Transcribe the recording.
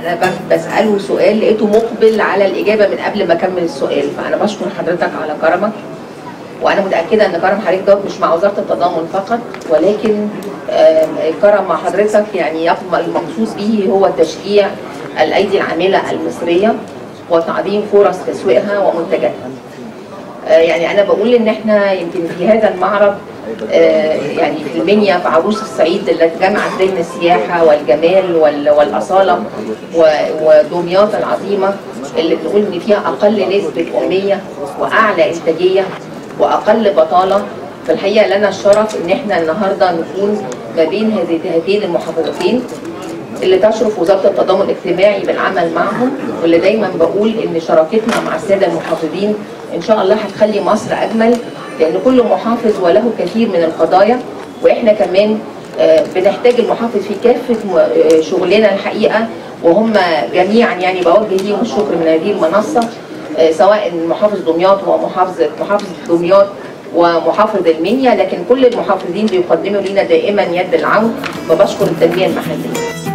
انا ب- بساله سؤال لقيته مقبل على الاجابه من قبل ما اكمل السؤال فانا بشكر حضرتك على كرمك وانا متاكده ان كرم حضرتك دوت مش مع وزاره التضامن فقط ولكن آم، كرم مع حضرتك يعني يقم- المقصود به هو تشجيع الايدي العامله المصريه وتعظيم فرص تسويقها ومنتجاتها. آه، يعني انا بقول ان احنا يمكن في هذا المعرض آه، يعني في المنيا في عروس الصعيد التي جمعت بين السياحه والجمال وال- والاصاله و- ودمياط العظيمه اللي بنقول ان فيها اقل نسبه اميه واعلى انتاجيه واقل بطاله في الحقيقه لنا الشرف ان احنا النهارده نكون ما بين هذه هاتين المحافظتين اللي تشرف وزاره التضامن الاجتماعي بالعمل معهم واللي دايما بقول ان شراكتنا مع الساده المحافظين ان شاء الله هتخلي مصر اجمل لان كل محافظ وله كثير من القضايا واحنا كمان آه، بنحتاج المحافظ في كافه م- آه، شغلنا الحقيقه وهم جميعا يعني بوجه ليهم الشكر من هذه المنصه آه، سواء محافظ دمياط ومحافظه محافظه دمياط ومحافظ المنيا لكن كل المحافظين بيقدموا لنا دائما يد العون وبشكر التنميه المحليه